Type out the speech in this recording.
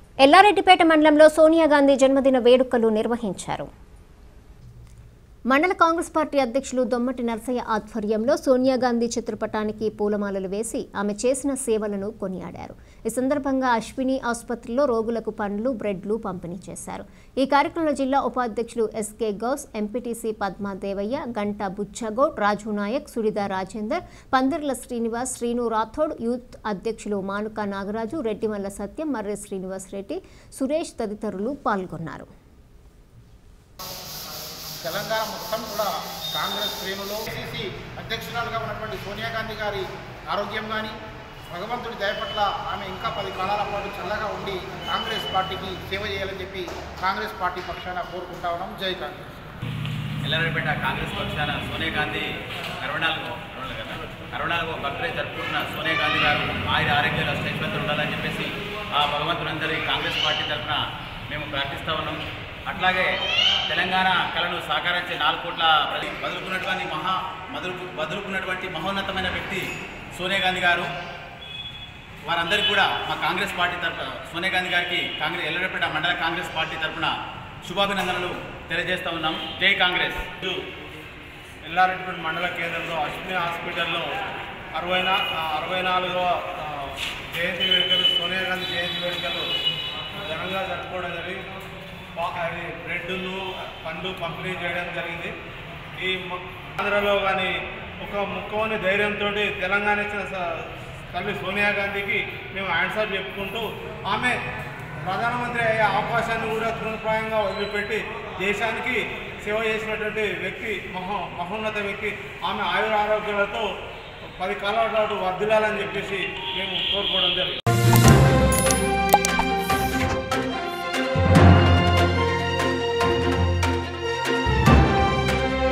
ఎల్లారెడ్డిపేట మండలంలో సోనియా గాంధీ జన్మదిన వేడుకలు నిర్వహించారు మండల కాంగ్రెస్ పార్టీ అధ్యక్షులు దొమ్మటి నరసయ్య ఆధ్వర్యంలో సోనియా గాంధీ చిత్రపటానికి పూలమాలలు వేసి ఆమె చేసిన సేవలను కొనియాడారు ఈ సందర్భంగా అశ్విని ఆసుపత్రిలో రోగులకు పండ్లు బ్రెడ్లు పంపిణీ చేశారు ఈ కార్యక్రమంలో జిల్లా ఉపాధ్యక్షులు SK Ghouse MPTC Padma Devaiah Ganta Buchagoud Raju Naik Sudida Rajender Pandirla Srinivas Srinu Rathod youth అధ్యక్షులు మానుక నాగరాజు రెడ్డిమల్ల సత్యం మర్రి శ్రీనివాస్ రెడ్డి సురేష్ తదితరులు పాల్గొన్నారు తెలంగాణ మొత్తం కూడా కాంగ్రెస్ శ్రేణులో సిసి అధ్యక్షురాలుగా ఉన్నటువంటి సోనియా గాంధీ గారి ఆరోగ్యం కానీ భగవంతుడి దయ పట్ల ఆమె ఇంకా పది కాలాల పాటు చల్లగా ఉండి కాంగ్రెస్ పార్టీకి సేవ చేయాలని చెప్పి కాంగ్రెస్ పార్టీ పక్షాన కోరుకుంటా ఉన్నాం జై కాంగ్రెస్ ఎల్లారెడ్డిపేట కాంగ్రెస్ పక్షాన సోనియా గాంధీ అరవై నాలుగు అరవై నాలుగో బర్త్డే జరుపుకుంటున్న సోనియా గాంధీ గారు ఆయుర ఆరోగ్యాలు స్థితివంతులు ఉండాలని చెప్పేసి ఆ భగవంతులందరి కాంగ్రెస్ పార్టీ తరఫున మేము ప్రార్థిస్తూ ఉన్నాం అట్లాగే తెలంగాణ కళను సాకారించే నాలుగు కోట్ల ప్రజలు వదులుకున్నటువంటి మహా వదులుకు వదులుకున్నటువంటి మహోన్నతమైన వ్యక్తి సోనియా గాంధీ గారు వారందరికీ కూడా మా కాంగ్రెస్ పార్టీ తరఫున సోనియా గాంధీ గారికి కాంగ్రెస్ ఎల్లరపేట మండల కాంగ్రెస్ పార్టీ తరఫున శుభాభినందనలు తెలియజేస్తా ఉన్నాం జై కాంగ్రెస్ ఎల్లారెడ్డిపేట మండల కేంద్రంలో అశ్విని హాస్పిటల్లో అరవై నా అరవై నాలుగవ ఆ, జయంతి వేడుకలు సోనియా గాంధీ జయంతి వేడుకలు ఘనంగా జరుపుకోవడం జరిగింది పా- అది బ్రెడ్లు పండ్లు పంపిణీ చేయడం జరిగింది ఈ మ- ఆంధ్రలో కానీ ఒక ముఖ్యమైన ధైర్యంతో తెలంగాణ ఇచ్చిన స- తల్లి సోనియా గాంధీకి మేము ఆన్సర్ చెప్పుకుంటూ ఆమె ప్రధానమంత్రి అయ్యే అవకాశాన్ని కూడా తృణప్రాయంగా వదిలిపెట్టి దేశానికి సేవ చేసినటువంటి వ్యక్తి మహో మహోన్నత వ్యక్తి ఆమె ఆయుర ఆరోగ్యాలతో పది కాలాల పాటు వర్ధిల్లాలని చెప్పేసి మేము కోరుకోవడం జరిగింది